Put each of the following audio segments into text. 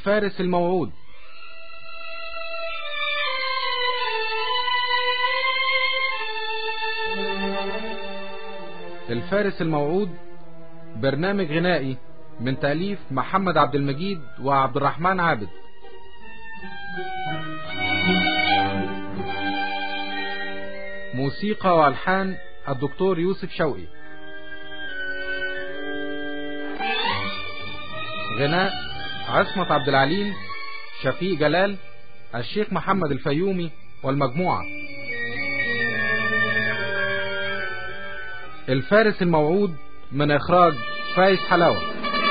الفارس الموعود الفارس الموعود برنامج غنائي من تأليف محمد عبد المجيد وعبد الرحمن عابد موسيقى والحان الدكتور يوسف شوقي غناء عصمت عبد العليم شفيق جلال الشيخ محمد الفيومي والمجموعة الفارس الموعود من إخراج فايز حلاوة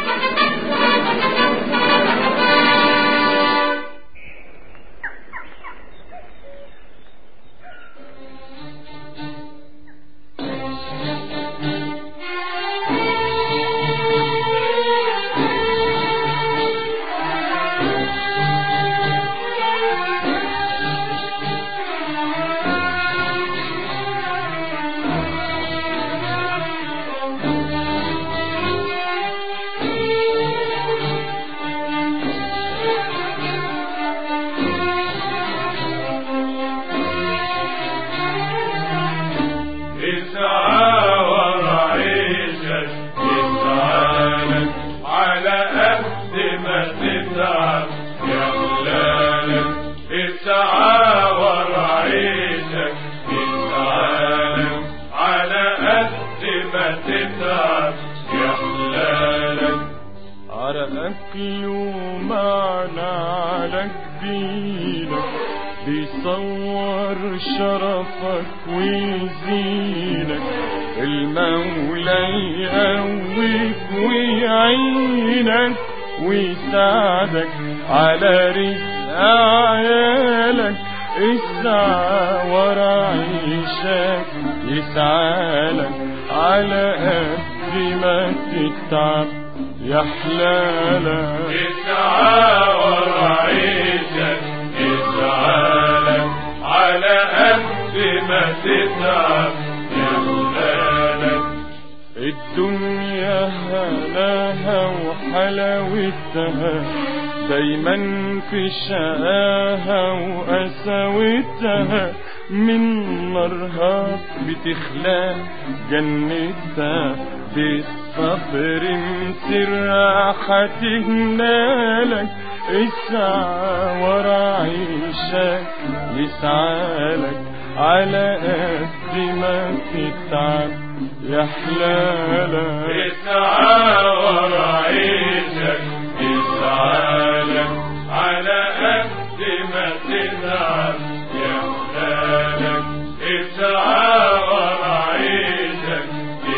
هنالك اسعى ورا عيشك يسعالك على قد ما تتعب يا حلالك اسعى ورا عيشك يسعالك على قد ما تتعب يا حلالك اسعى ورا عيشك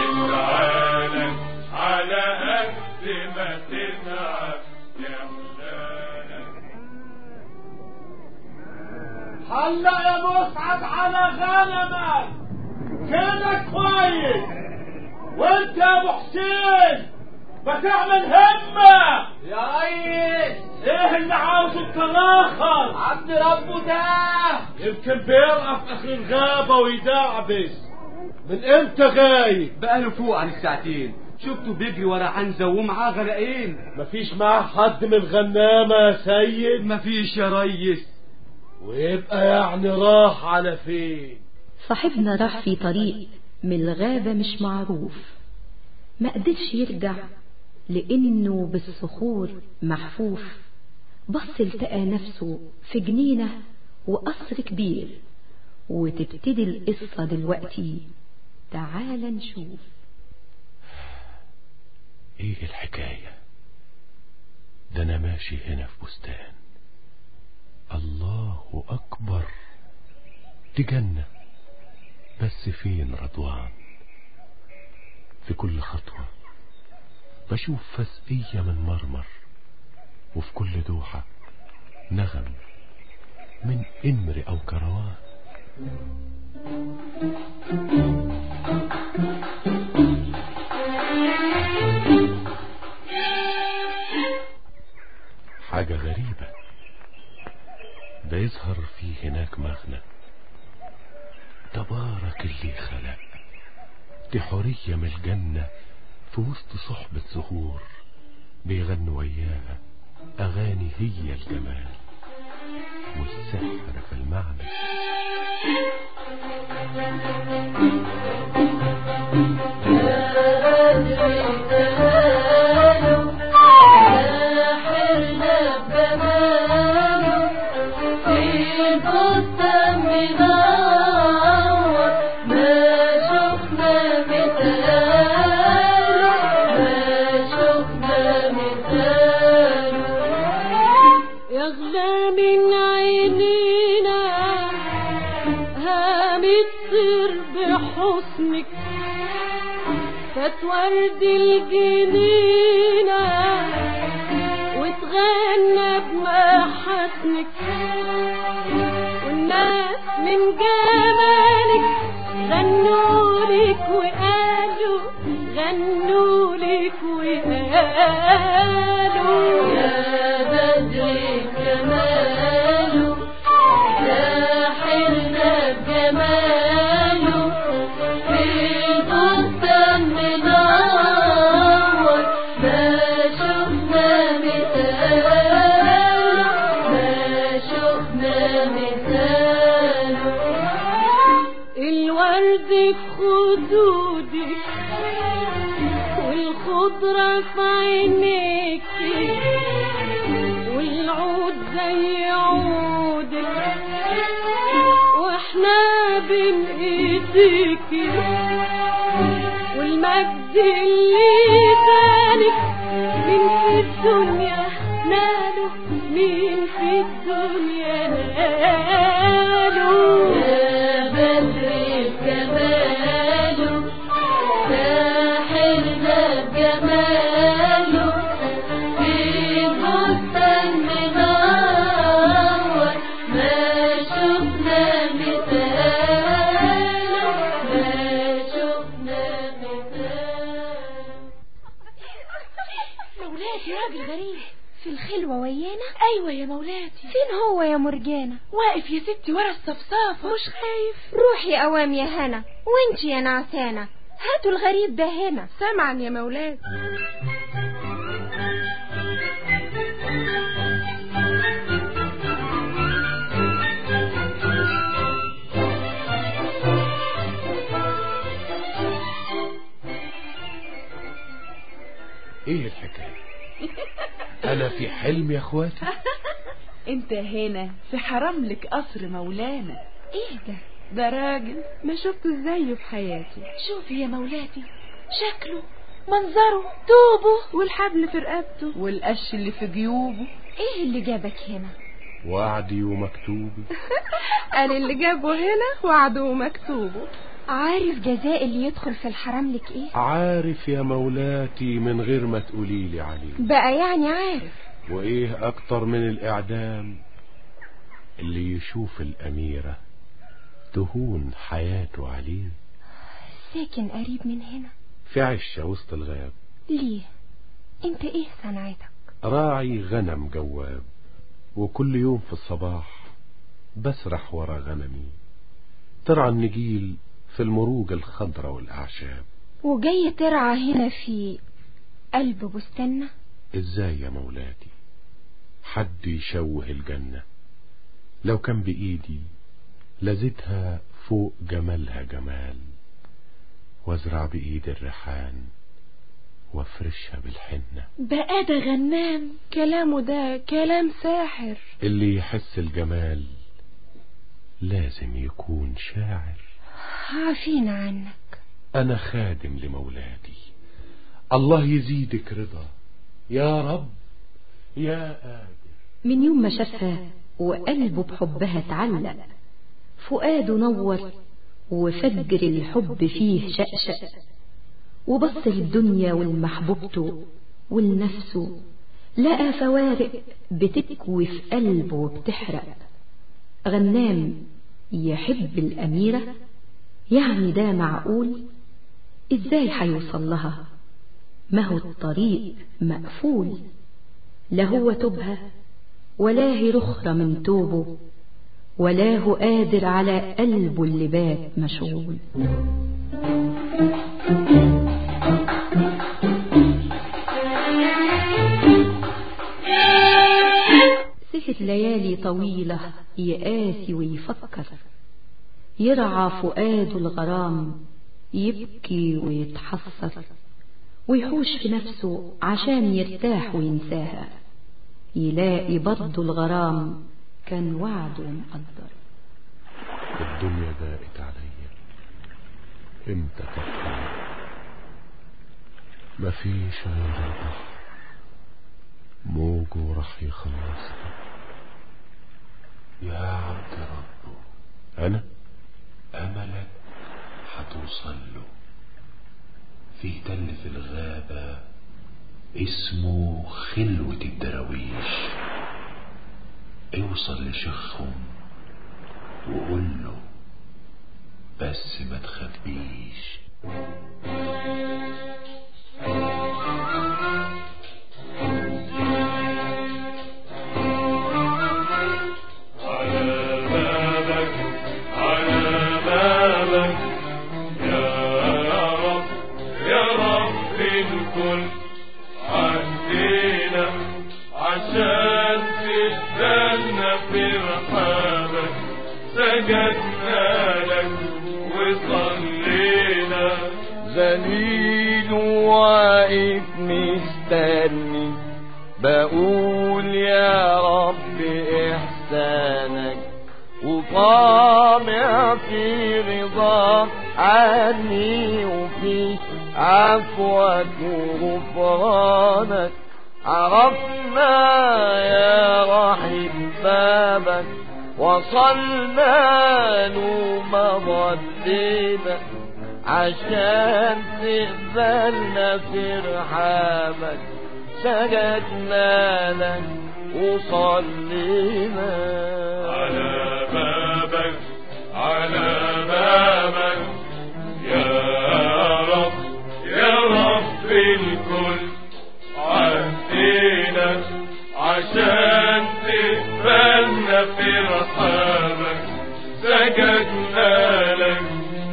يسعالك على قد ما تتعب يا حلالك هلا يا مسعد على غنمك كده كويس وانت يا ابو حسين بتعمل همة يا ريس ايه اللي عاوز التراخر عبد ربه ده يمكن بيرقى في اخر الغابة ويدعبس من امتى غايب بقاله فوق عن الساعتين شفته بيجري ورا عنزة ومعاه غرقين مفيش معاه حد من الغنامة يا سيد مفيش يا ريس ويبقى يعني راح على فين صاحبنا راح في طريق من الغابة مش معروف ما قدرش يرجع لأنه بالصخور محفوف بص التقى نفسه في جنينة وقصر كبير وتبتدي القصة دلوقتي تعال نشوف ايه الحكاية ده انا ماشي هنا في بستان الله اكبر دي جنة بس فين رضوان في كل خطوة بشوف فسقية من مرمر وفي كل دوحة نغم من إمر أو كروان حاجة غريبة ده يظهر في هناك مغنى تبارك اللي خلق دي حورية من الجنة في وسط صحبة زهور بيغنوا وياها أغاني هي الجمال والسحر في المعنى يغلى من عينينا هامت طير بحسنك فتورد الجنينة وتغنى بمحاسنك والناس من جمالك غنوا لك وقالوا غنوا لك وقالوا يا بدر جماله ساحرنا بجماله في البستان منور ما شفنا مثاله ما شفنا مثاله الورد في خدودك والخضرة في عينيك والعود زي عودك واحنا بين ايديك والمجد اللي زانك مين في الدنيا ناله مين في الدنيا ناله يا بدر جماله ساحرنا بجماله في بستان منور ما شفنا مثاله ما شفنا مثاله مولاتي راجل غريب في الخلوة ويانا ايوه يا مولاتي فين هو يا مرجانة واقف يا ستي ورا الصفصافة مش خايف روحي قوام يا هنا وانت يا نعسانة هاتوا الغريب ده هنا سمعا يا مولاتي ايه الحكاية انا في حلم يا اخواتي انت هنا في حرم لك قصر مولانا ايه ده ده راجل ما شفته زيه في حياتي شوفي يا مولاتي شكله منظره توبه والحبل في رقبته والقش اللي في جيوبه ايه اللي جابك هنا وعدي ومكتوبي قال اللي جابه هنا وعده مكتوبه عارف جزاء اللي يدخل في الحرام لك ايه عارف يا مولاتي من غير ما تقوليلي عليه بقى يعني عارف وايه اكتر من الاعدام اللي يشوف الاميرة تهون حياته عليه ساكن قريب من هنا في عشة وسط الغاب ليه انت ايه صنعتك راعي غنم جواب وكل يوم في الصباح بسرح ورا غنمي ترعى النجيل في المروج الخضراء والأعشاب وجاي ترعى هنا في قلب بستاننا ازاي يا مولاتي حد يشوه الجنة لو كان بإيدي لزدها فوق جمالها جمال وازرع بإيدي الريحان وافرشها بالحنة بقى ده غنام كلامه ده كلام ساحر اللي يحس الجمال لازم يكون شاعر عافينا عنك أنا خادم لمولاتي الله يزيدك رضا يا رب يا قادر من يوم ما شافها وقلبه بحبها اتعلق فؤاده نور وفجر الحب فيه شقشق وبص للدنيا والمحبوبته والنفسه لقى فوارق بتكوي في قلبه وبتحرق غنام يحب الأميرة يعني ده معقول ازاي هيوصل لها ما هو الطريق مقفول لا هو توبها ولا هي رخرة من توبه ولا هو قادر على قلبه اللي بات مشغول يا مسكت ليالي طويلة يقاسي ويفكر يرعى فؤاده الغرام يبكي ويتحسر ويحوش في نفسه عشان يرتاح وينساها يلاقي برضه الغرام كان وعده مقدر الدنيا ضاقت عليا امتى تطلع مفيش غير البحر موجه راح يخلصني يا عبد ربه انا أملك هتوصل له في تل في الغابة اسمه خلوة الدراويش اوصل لشيخهم وقول له بس ما تخبيش على بابك على بابك يا رب يا رب الكل عدينا عشان تستنى في رحابك سجدنا لك وصلينا ذليل واقف مستني بقول يا رب إحسانك وطامع في رضاك عني وفي عفوك وغفرانك عرفنا يا رحيم بابك وصلنا له مضينا عشان تقبلنا في رحابك سجدنا لك وصلينا على بابك على بابك يا رب يا رب الكل عدينا عشان تقبلنا في رحابك سجدنا لك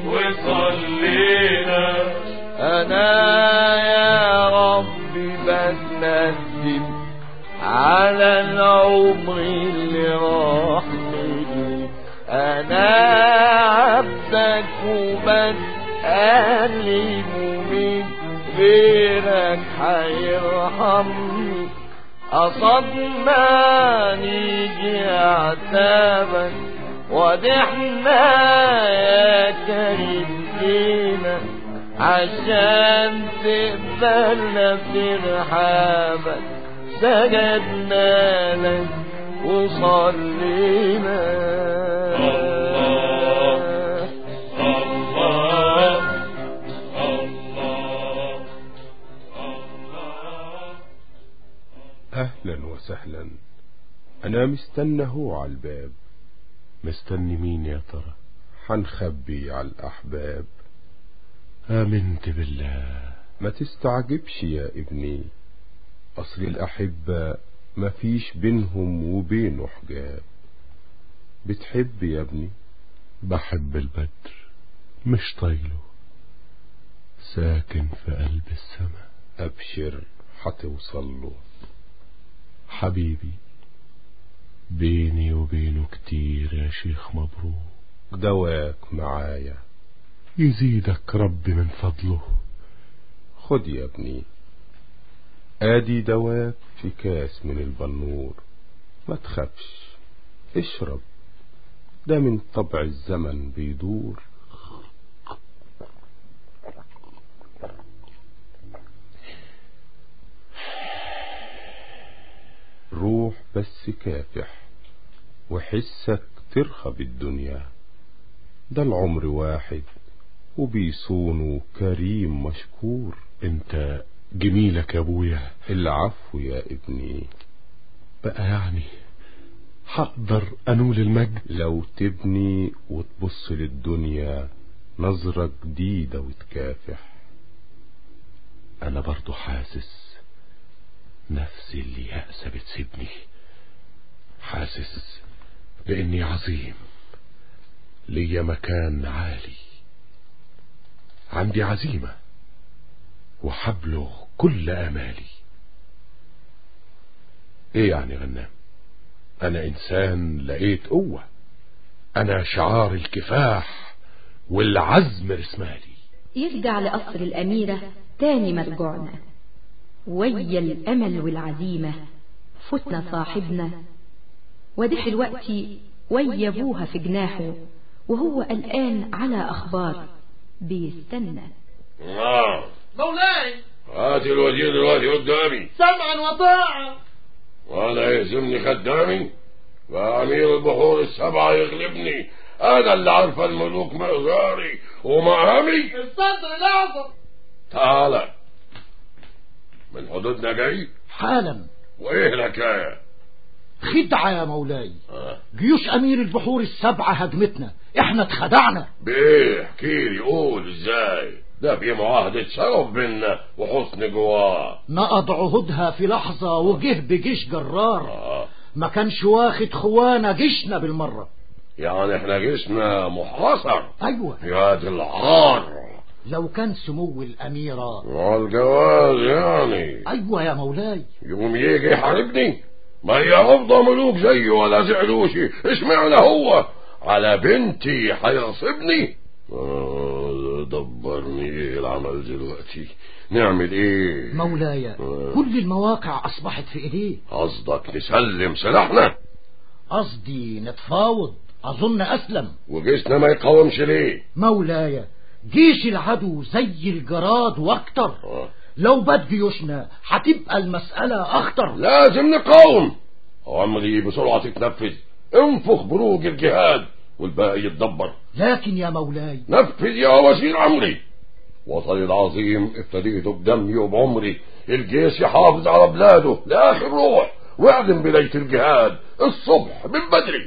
وصلينا أنا يا ربي بتندم على العمر اللي راح مني أنا عبدك وبتألم من غيرك حيرحمني قصدنا نيجي عتابك ودحنا يا كريم فينا عشان تقبلنا في رحابك سجدنا لك وصلينا الله الله الله الله اهلا وسهلا انا مستنى هو على الباب مستني مين يا ترى حنخبي على الاحباب امنت بالله ما تستعجبش يا ابني اصل الاحبة ما فيش بينهم وبينه حجاب بتحب يا ابني بحب البدر مش طايله ساكن في قلب السماء ابشر هتوصل له حبيبي بيني وبينه كتير يا شيخ مبروك دواك معايا يزيدك رب من فضله خد يا ابني ادي دواك في كاس من البنور ما تخافش اشرب ده من طبع الزمن بيدور روح بس كافح وحسك ترخى بالدنيا ده العمر واحد وبيصونه كريم مشكور انت جميلك يا ابويا العفو يا ابني بقى يعني هقدر انول المجد لو تبني وتبص للدنيا نظرة جديدة وتكافح انا برضو حاسس نفسي اللي يأسى بتسيبني حاسس باني عظيم ليا مكان عالي عندي عزيمة وحبلغ كل امالي ايه يعني غنام أنا إنسان لقيت قوة أنا شعار الكفاح والعزم رسمالي يرجع لقصر الأميرة تاني مرجعنا ويا الأمل والعزيمة فتنا صاحبنا ودح الوقت ويا أبوها في جناحه وهو قلقان على أخبار بيستنى نعم مولاي هات الوزير دلوقتي قدامي سمعا وطاعة وانا يهزمني خدامي وامير البحور السبعة يغلبني انا اللي عارفه الملوك مقداري ومقامي الصدر الأعظم تعالى من حدودنا جاي حالا وايه الحكايه خدعة يا مولاي آه. جيوش أمير البحور السبعة هجمتنا احنا اتخدعنا بايه احكيلي قول ازاي ده في معاهدة شرف بينا وحسن جواه نقض عهودها في لحظة وجه بجيش جرار آه. ما كانش واخد خوانا جيشنا بالمرة يعني احنا جسمنا محاصر أيوة يا دي العار لو كان سمو الأميرة والجواز يعني أيوة يا مولاي يقوم يجي يحاربني ما هي رفضة ملوك زيه ولا زعلوشي اشمعنى هو على بنتي هيغصبني آه، دبرني ايه العمل دلوقتي نعمل ايه مولاي آه. كل المواقع أصبحت في إيديه قصدك نسلم سلاحنا قصدي نتفاوض أظن أسلم وجيشنا ما يقاومش ليه مولاي جيش العدو زي الجراد واكتر آه. لو بات جيوشنا هتبقى المسألة أخطر لازم نقاوم أوامري بسرعة تتنفذ انفخ بروج الجهاد والباقي يتدبر لكن يا مولاي نفذ يا وزير عمري وطني العظيم ابتديته بدمي وبعمري الجيش يحافظ على بلاده لآخر روح واعلن بداية الجهاد الصبح من بدري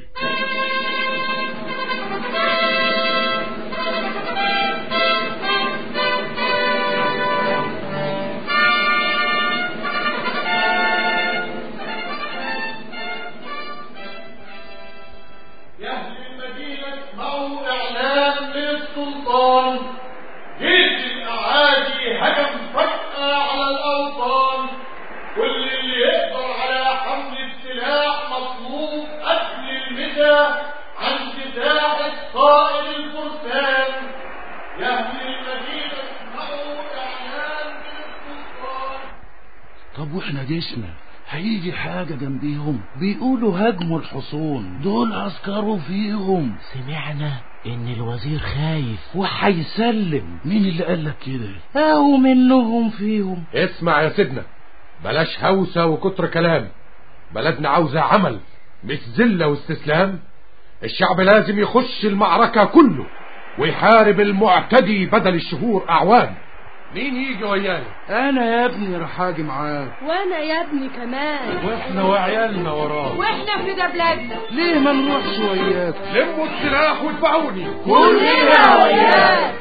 يا أهل المدينة اسمعوا إعلان من السلطان جيش الأعادي هجم فجأة على الأوطان كل اللي يقدر على حمل السلاح مطلوب قبل المساء عند ساحة قائد الفرسان يا أهل المدينة اسمعوا إعلان من السلطان طب واحنا جيشنا هيجي حاجة جنبيهم بيقولوا هاجموا الحصون دول عسكروا فيهم سمعنا ان الوزير خايف وهيسلم مين اللي قالك كده اهو منهم فيهم اسمع يا سيدنا بلاش هوسة وكتر كلام بلدنا عاوزة عمل مش ذلة واستسلام الشعب لازم يخش المعركة كله ويحارب المعتدي بدل الشهور أعوام مين يجي ويانا انا يا ابني راح اجي معاك وانا يا ابني كمان واحنا وعيالنا وراه واحنا في ده بلادنا ليه ما نروحش وياك لموا السلاح واتبعوني كلنا وياك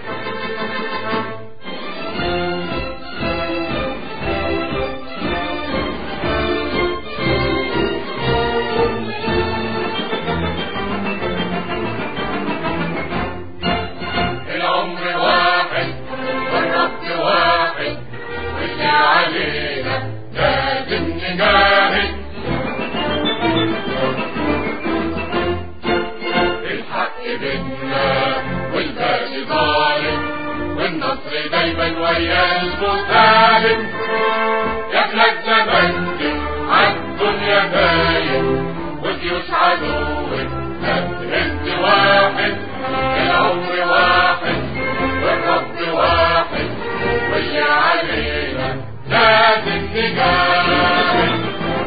العمر واحد والرب واحد واللي علينا لازم نجاهد الحق بينا والباقي ظالم والنصر دايما ويا المسالم يا بلاد زمانك عالدنيا باين وجيوش عدوك هتهد واحد العمر واحد والرب واحد واللي علينا لازم نجاهد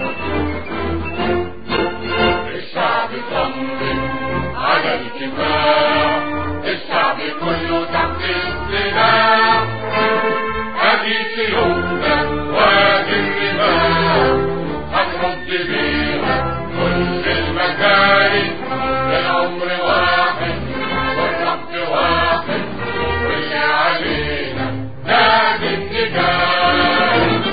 الشعب صمم على الكفاح الشعب كله تحت السلاح ادي سيوفنا وادي الرماح هنرد بيها كل المكارم العمر واحد والرب واحد واللي علينا لازم نجاهد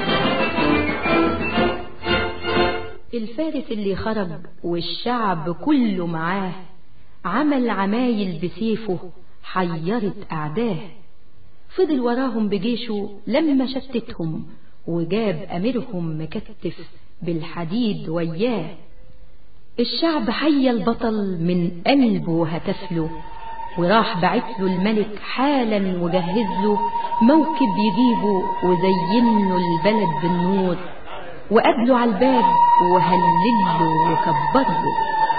الفارس اللي خرج والشعب كله معاه عمل عمايل بسيفه حيرت أعداه فضل وراهم بجيشه لما شتتهم وجاب أميرهم مكتف بالحديد وياه الشعب حي البطل من قلبه وهتفله وراح بعت له الملك حالا وجهز له موكب يجيبه وزين له البلد بالنور وقابله على الباب وهلله وكبر له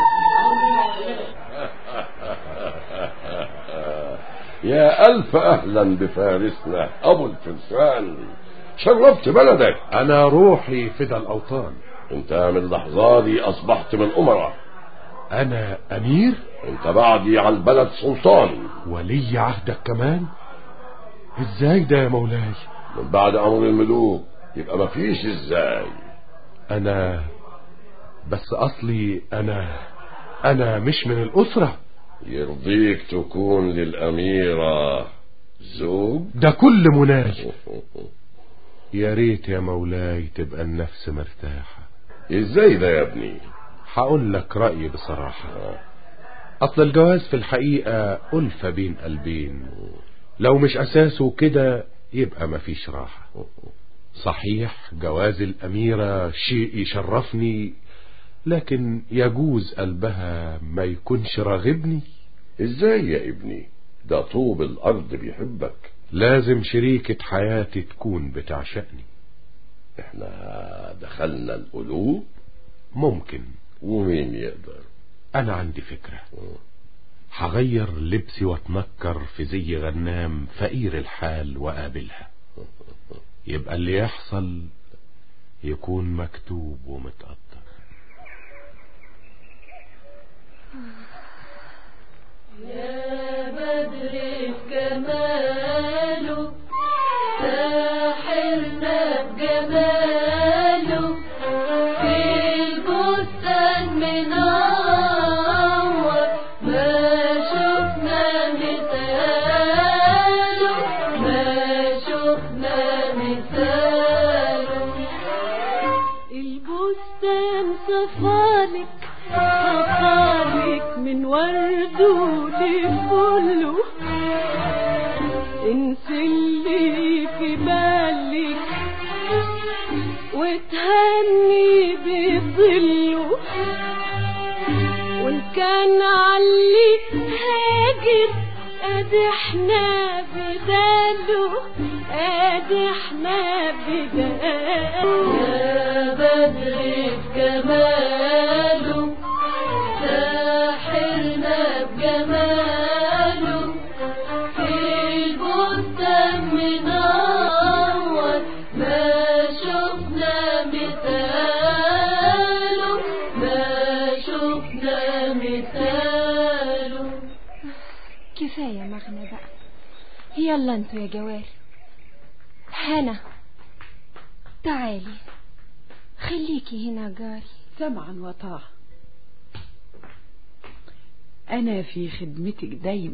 يا ألف أهلا بفارسنا أبو الفرسان شرفت بلدك أنا روحي فدى الأوطان أنت من لحظة دي أصبحت من أمراء أنا أمير أنت بعدي على البلد سلطان ولي عهدك كمان إزاي ده يا مولاي من بعد أمر الملوك يبقى مفيش إزاي أنا بس أصلي أنا أنا مش من الأسرة يرضيك تكون للأميرة زوج ده كل مناي يا ريت يا مولاي تبقى النفس مرتاحة ازاي ده يا ابني هقول لك رأيي بصراحة أصل الجواز في الحقيقة ألفة بين قلبين لو مش أساسه كده يبقى مفيش راحة صحيح جواز الأميرة شيء يشرفني لكن يجوز قلبها ما يكونش راغبني ازاي يا ابني ده طوب الأرض بيحبك لازم شريكة حياتي تكون بتعشقني احنا دخلنا القلوب ممكن ومين يقدر أنا عندي فكرة هغير لبسي واتنكر في زي غنام فقير الحال وقابلها يبقى اللي يحصل يكون مكتوب ومتقدر يا بدر بجماله ساحرنا بجماله في البستان منور ما شفنا مثاله ما شفنا مثاله البستان صفالك صفالك من ورد ولفله انسي اللي في بالك وتهني بظله وان كان علي هاجر ادي احنا بداله ادي احنا بداله يا بدر بجماله ساحرنا بجماله في البستان منور ما شفنا مثاله ما شفنا مثاله كفاية مغنى بقى يلا انتوا يا جواري هنا تعالي خليكي هنا جاري سمعا وطاعة أنا في خدمتك دايما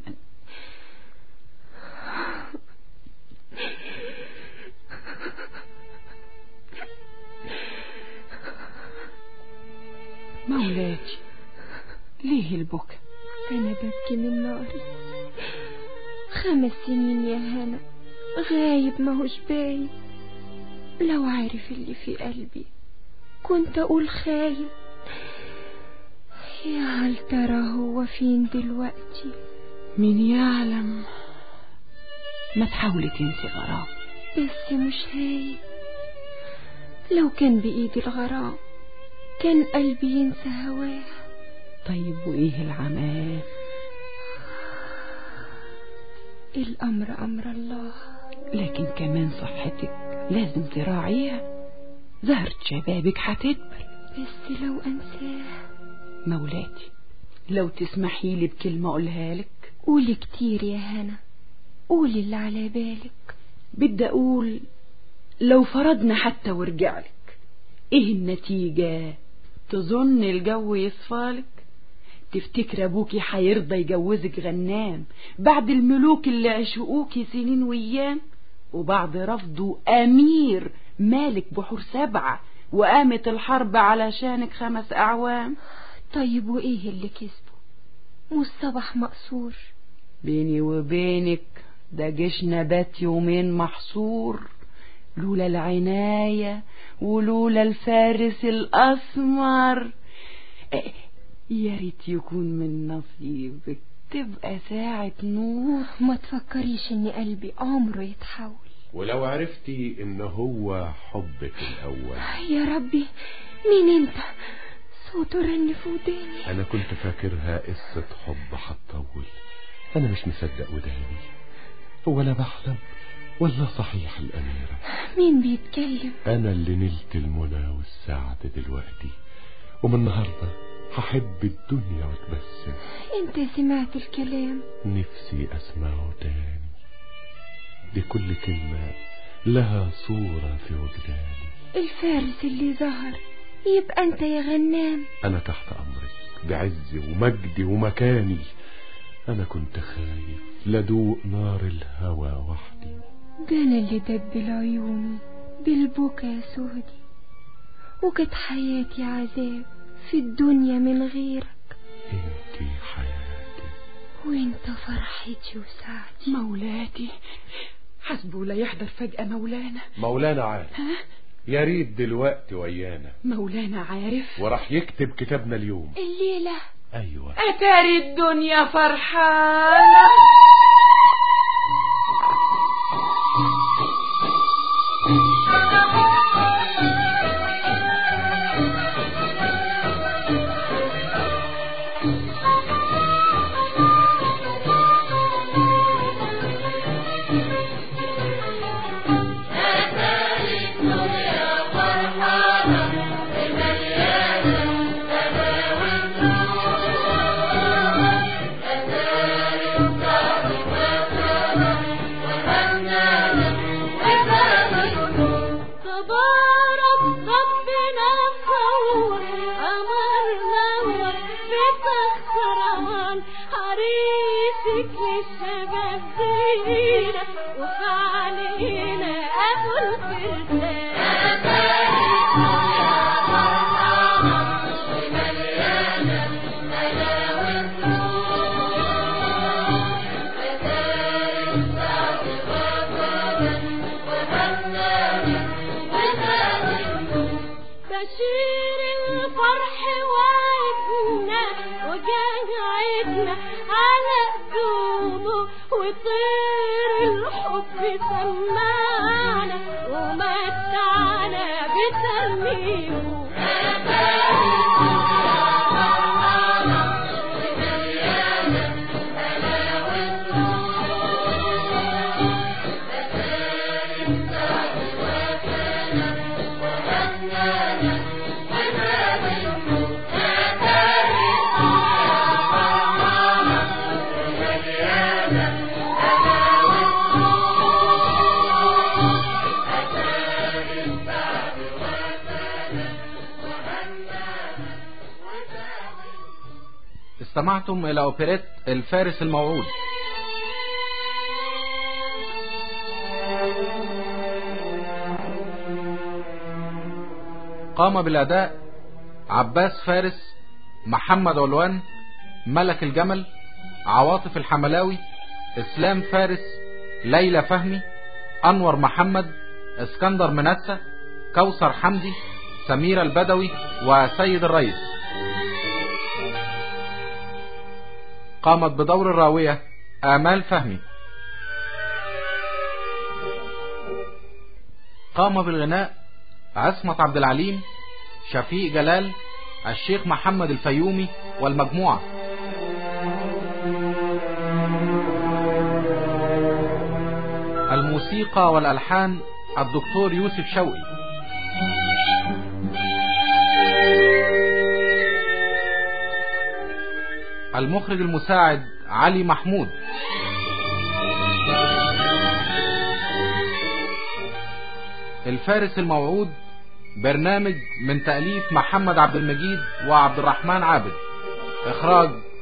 مولاتي ليه البكا أنا ببكي من ناري خمس سنين يا هنا غايب ماهوش باين لو عارف اللي في قلبي كنت أقول خايب يا هل ترى هو فين دلوقتي مين يعلم ما تحاولي تنسي غرام بس مش هاي لو كان بإيدي الغرام كان قلبي ينسى هواه طيب وإيه العمال الأمر أمر الله لكن كمان صحتك لازم تراعيها زهرة شبابك هتدبر بس لو أنساه مولاتي لو تسمحي لي بكلمة أقولها لك قولي كتير يا هنا قولي اللي على بالك بدي أقول لو فرضنا حتى ورجعلك إيه النتيجة تظن الجو يصفالك تفتكر أبوكي حيرضى يجوزك غنام بعد الملوك اللي عشقوكي سنين وأيام وبعد رفضه أمير مالك بحور سبعة وقامت الحرب علشانك خمس أعوام طيب وإيه اللي كسبه مش صباح مقصور بيني وبينك ده جيشنا بات يومين محصور لولا العناية ولولا الفارس الأسمر يا ريت يكون من نصيبك تبقى ساعة نور ما تفكريش ان قلبي عمره يتحول ولو عرفتي ان هو حبك الاول يا ربي مين انت صوته رن في وداني انا كنت فاكرها قصة حب هتطول انا مش مصدق وداني هو انا بحلم ولا صحيح الاميرة مين بيتكلم انا اللي نلت المنى والسعد دلوقتي ومن النهاردة هحب الدنيا واتبسم انت سمعت الكلام نفسي اسمعه تاني دي كل كلمة لها صورة في وجداني الفارس اللي ظهر يبقى انت يا غنام انا تحت امرك بعزي ومجدي ومكاني انا كنت خايف لدوق نار الهوى وحدي ده انا اللي دبل عيوني بالبكا يا سهدي وكانت حياتي عذاب في الدنيا من غيرك انتي حياتي وانت فرحتي وسعدي مولاتي حسبه لا يحضر فجأة مولانا مولانا عارف ها يا ريت دلوقتي ويانا مولانا عارف وراح يكتب كتابنا اليوم الليلة ايوه أتاري الدنيا فرحانة تبارك ربنا صور أمرنا بتخسران عريسك للشباب زينة وفعلينا أبو بشير الفرح وعدنا وجاعدنا على قدومه وطير الحب سمعنا ومتعنا بترنيمه استمعتم إلى أوبريت الفارس الموعود قام بالأداء عباس فارس محمد علوان ملك الجمل عواطف الحملاوي اسلام فارس ليلى فهمي انور محمد اسكندر منسى كوثر حمدي سميرة البدوي وسيد الرئيس قامت بدور الراوية آمال فهمي قام بالغناء عصمت عبد العليم شفيق جلال الشيخ محمد الفيومي والمجموعة الموسيقى والألحان الدكتور يوسف شوقي المخرج المساعد علي محمود الفارس الموعود برنامج من تأليف محمد عبد المجيد وعبد الرحمن عابد إخراج